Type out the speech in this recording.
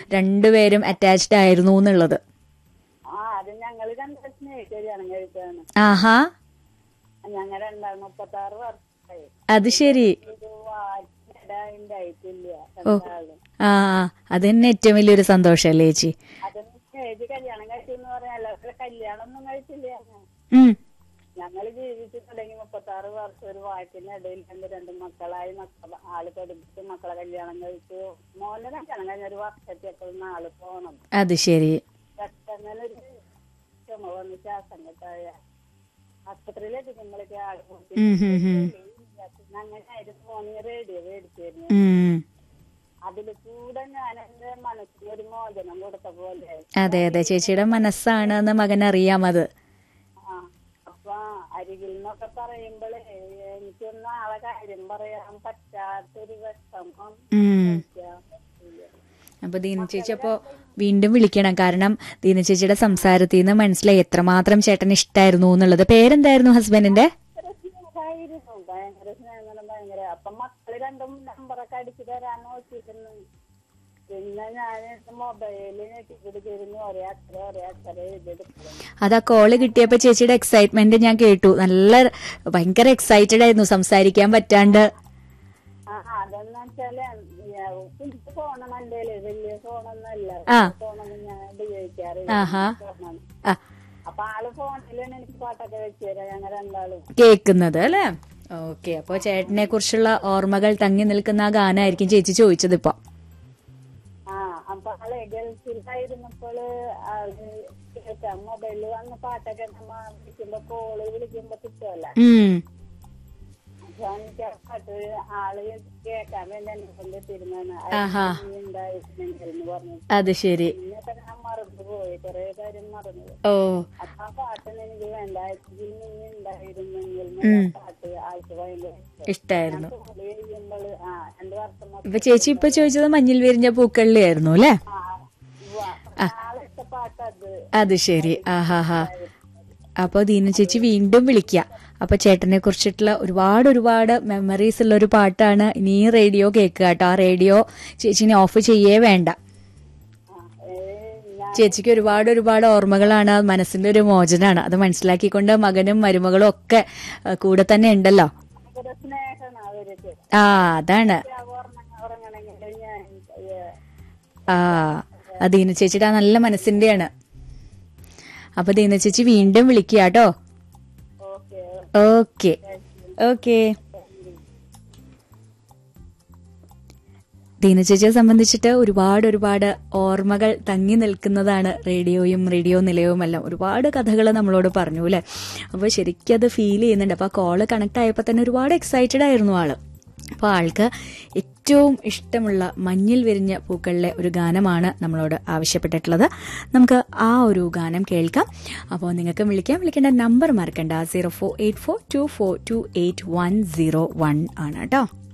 രണ്ടുപേരും അറ്റാച്ച്ഡ് ആയിരുന്നു എന്നുള്ളത് ആ അത് ഞങ്ങള് രണ്ടു സ്നേഹിച്ചാണ് കഴിച്ചാണ് ആഹാ ഞങ്ങൾ രണ്ടാണ് മുപ്പത്തി ആറ് വർഷമായി അത് ശരി ഇത് വായിച്ചില്ല രണ്ടാളും ആ അത് തന്നെ ഏറ്റവും വലിയൊരു സന്തോഷല്ലേ ചേച്ചി അതൊന്നും സ്നേഹിച്ച് കല്യാണം കഴിച്ചു എന്ന് പറഞ്ഞാൽ എല്ലാവരുടെ കല്യാണം ഒന്നും കഴിച്ചില്ല ഉം ഞങ്ങൾ ജീവിച്ചു തുടങ്ങി മുപ്പത്തി ആറ് വർഷം ഒരു വാക്കിനിടയിൽ രണ്ട് രണ്ട് മക്കളായി മക്കളെ ആള് പഠിപ്പിച്ച് മക്കളെ കല്യാണം കഴിച്ചു മോനെ കല്യാണം കഴിഞ്ഞ ഒരു വർഷത്തേക്കുള്ള ആള് പോണം അത് ശരി പെട്ടെന്ന് ഒരു ചുമ വന്ന് ശ്വാസം കെട്ടായ ആസ്പത്രിയിൽ എത്തിക്കുമ്പോഴേക്ക് ആള് പോയി ഉം, ഉം, ഉം. അങ്ങനെ ആയിരുന്നു മോന് റേഡിയോ മേടിച്ചിരുന്നു ഉം. അതില് കൂടെ ഞാൻ എന്റെ മനസ്സിന് ഒരു മോചനം കൊടുത്ത പോലെ അതെ അതെ ചേച്ചിയുടെ മനസ്സാണ് എന്ന് മകൻ അറിയാം അത് ആ അപ്പൊ അരികിൽ നിന്നൊക്കെ പറയുമ്പോഴേ എനിക്കൊന്നും ആളെ കാര്യം പറയാൻ പറ്റാത്തൊരു വിഷമം ഉം. സഹിക്കാൻ പറ്റില്ല. അപ്പൊ ദീന ചേച്ചി അപ്പോ വീണ്ടും വിളിക്കണം കാരണം ദീന ചേച്ചിയുടെ സംസാരത്തിൽ നിന്ന് മനസ്സിലായി എത്രമാത്രം ചേട്ടൻ ഇഷ്ടായിരുന്നു എന്നുള്ളത് പേരെന്തായിരുന്നു ഹസ്ബൻഡിന്റെ ഭയങ്കര സ്നേഹമായിരുന്നു ഭയങ്കര സ്നേഹം ഭയങ്കര അപ്പൊ മക്കള് രണ്ടും നമ്പറൊക്കെ അടിച്ചു തരാൻ നോക്കിയിരുന്നു പിന്നെ ഞാൻ മൊബൈലിൽ ഞെട്ടിപ്പിടിച്ചിരുന്നു ഒരേ അക്ഷരം ഒരേ അക്ഷരം എഴുതിയെടുക്കണം അത് ആ കോള് കിട്ടിയപ്പോ ചേച്ചിയുടെ എക്സൈറ്റ്മെന്റ് ഞാൻ കേട്ടു നല്ല ഭയങ്കര എക്സൈറ്റഡ് ആയിരുന്നു സംസാരിക്കാൻ പറ്റാണ്ട് ആ അതെന്ന് വെച്ചാല് കുഞ്ഞു ഫോണാണ് എന്റെ വലിയ ഫോണൊന്നുമല്ല ആ. ഫോണൊന്നും ഞാൻ ഉപയോഗിക്കാറില്ല ആഹാ. ഫോണാണ് ആ അപ്പൊ ആള് ഫോണിലാണ് എനിക്ക് പാട്ടൊക്കെ വെച്ച് തരാം ഞങ്ങൾ രണ്ടാളും കേൾക്കുന്നത് അല്ലേ ഓക്കെ അപ്പൊ ചേട്ടനെ കുറിച്ചുള്ള ഓർമ്മകൾ തങ്ങി നിൽക്കുന്ന ആ ഗാനമായിരിക്കും ചേച്ചി ചോദിച്ചത് ഇപ്പൊ ആ അപ്പൊ ആള് ഗൾഫിലായിരുന്നപ്പോള് ആള് കേൾക്കാം മൊബൈലിൽ വന്ന് പാട്ടൊക്കെ നമ്മ വിളിക്കുമ്പോ കോള് വിളിക്കുമ്പോ കിട്ടുമല്ലോ ഉം അപ്പൊ എനിക്ക് ആ പാട്ട് ആള് കേൾക്കാൻ വേണ്ടി എന്നെ കൊണ്ട് എത്തിരുന്നാണ് ആഹാ. ഉണ്ടായിരുന്നെങ്കിൽ പറഞ്ഞു അത് ശരി പിന്നൊക്കെ ഞാൻ മറന്നു പോയി കുറെ കാര്യം മറന്നു പോയി ഓ അപ്പൊ ആ പാട്ടിന് എനിക്ക് വേണ്ട ഇതിൽ നീ ഉണ്ടായിരുന്നെങ്കിൽ എന്നുള്ള പാട്ട് ആൾക്ക് ഭയങ്കര ഇഷ്ടം ഇഷ്ടായിരുന്നു കോള് ചെയ്യുമ്പോള് ആ രണ്ടു വർഷം മൊത്തം ഇപ്പൊ ചേച്ചി ഇപ്പൊ ചോദിച്ചത് മഞ്ഞിൽ വിരിഞ്ഞ പൂക്കളിലായിരുന്നു അല്ലേ ആ ഉവ്വ. ആളിഷ്ട പാട്ട് അത് അത് ശരി ആഹാഹാ അപ്പൊ ദീന ചേച്ചി വീണ്ടും വിളിക്കുക അപ്പൊ ചേട്ടനെ കുറിച്ചിട്ടുള്ള ഒരുപാട് ഒരുപാട് മെമ്മറീസ് ഉള്ള ഒരു പാട്ടാണ് ഇനി ഈ റേഡിയോ കേൾക്കുക കേട്ടോ ആ റേഡിയോ ചേച്ചിനെ ഓഫ് ചെയ്യേ വേണ്ട ആ, ഏ, ഞാൻ ചേച്ചിക്ക് ഒരുപാട് ഒരുപാട് ഓർമ്മകളാണ് അത് മനസ്സിന്റെ ഒരു മോചനാണ് അത് മനസ്സിലാക്കിക്കൊണ്ട് മകനും മരുമകളും ഒക്കെ ആ, കൂടെ തന്നെ ഉണ്ടല്ലോ ഭയങ്കര സ്നേഹമാണ് അവർക്ക് ആ അതാണ് ഉറങ്ങണമെങ്കിൽ ഞാൻ ഏ, ആ ആ ദീന ചേച്ചിയുടെ ആ നല്ല മനസ്സിന്റെയാണ് അപ്പൊ ദീന ചേച്ചി വീണ്ടും വിളിക്കുക കേട്ടോ ഓക്കെ ഓക്കെ ഓക്കെ ദീന ചേച്ചിയെ സംബന്ധിച്ചിട്ട് ഒരുപാട് ഒരുപാട് ഓർമ്മകൾ തങ്ങി നിൽക്കുന്നതാണ് റേഡിയോയും റേഡിയോ നിലയവും എല്ലാം ഒരുപാട് കഥകൾ നമ്മളോട് പറഞ്ഞു അല്ലെ അപ്പോൾ ശരിക്കും അത് ഫീൽ ചെയ്യുന്നുണ്ട് അപ്പോൾ ആ കോള് കണക്ട് ആയപ്പോൾ തന്നെ ഒരുപാട് എക്സൈറ്റഡ് ആയിരുന്നു ആള് അപ്പോൾ ആൾക്ക് ഏറ്റവും ഇഷ്ടമുള്ള മഞ്ഞിൽ വിരിഞ്ഞ പൂക്കളിലെ ഒരു ഗാനമാണ് നമ്മളോട് ആവശ്യപ്പെട്ടിട്ടുള്ളത് നമുക്ക് ആ ഒരു ഗാനം കേൾക്കാം അപ്പോൾ നിങ്ങൾക്ക് വിളിക്കാം വിളിക്കേണ്ട നമ്പർ മറക്കണ്ട zero four eight four two four two eight one zero one ആണ് കേട്ടോ